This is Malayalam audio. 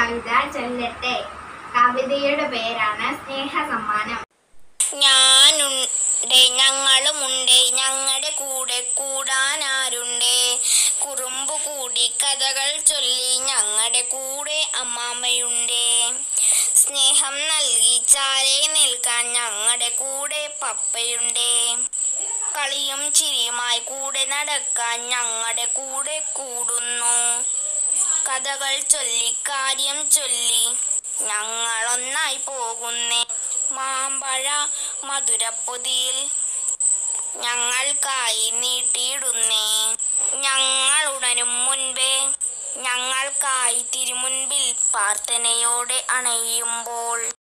കവിത ചൊല്ലട്ടെ കവിതയുടെ പേരാണ് സ്നേഹസമ്മാനം ഞാനുണ്ട് ഞങ്ങളുമുണ്ട് ഞങ്ങളുടെ കൂടെ കൂടാനാരുണ്ട് കുറുമ്പ് കൂടി കഥകൾ ചൊല്ലി ഞങ്ങളുടെ കൂടെ അമ്മാമ്മയുണ്ട് സ്നേഹം നൽകി ചാലേ നിൽക്കാൻ ഞങ്ങളുടെ കൂടെ പപ്പയുണ്ട് കളിയും ചിരിയുമായി കൂടെ നടക്കാൻ ഞങ്ങളുടെ കൂടെ കൂടുന്നു കഥകൾ ചൊല്ലി കാര്യം ചൊല്ലി ഞങ്ങളൊന്നായി പോകുന്നേ മാമ്പഴ മധുരപ്പൊതിയിൽ ഞങ്ങൾക്കായി നീട്ടിയിടുന്നേ ഞങ്ങളുടനും മുൻപേ ഞങ്ങൾക്കായി തിരുമുൻപിൽ പ്രാർത്ഥനയോടെ അണയുമ്പോൾ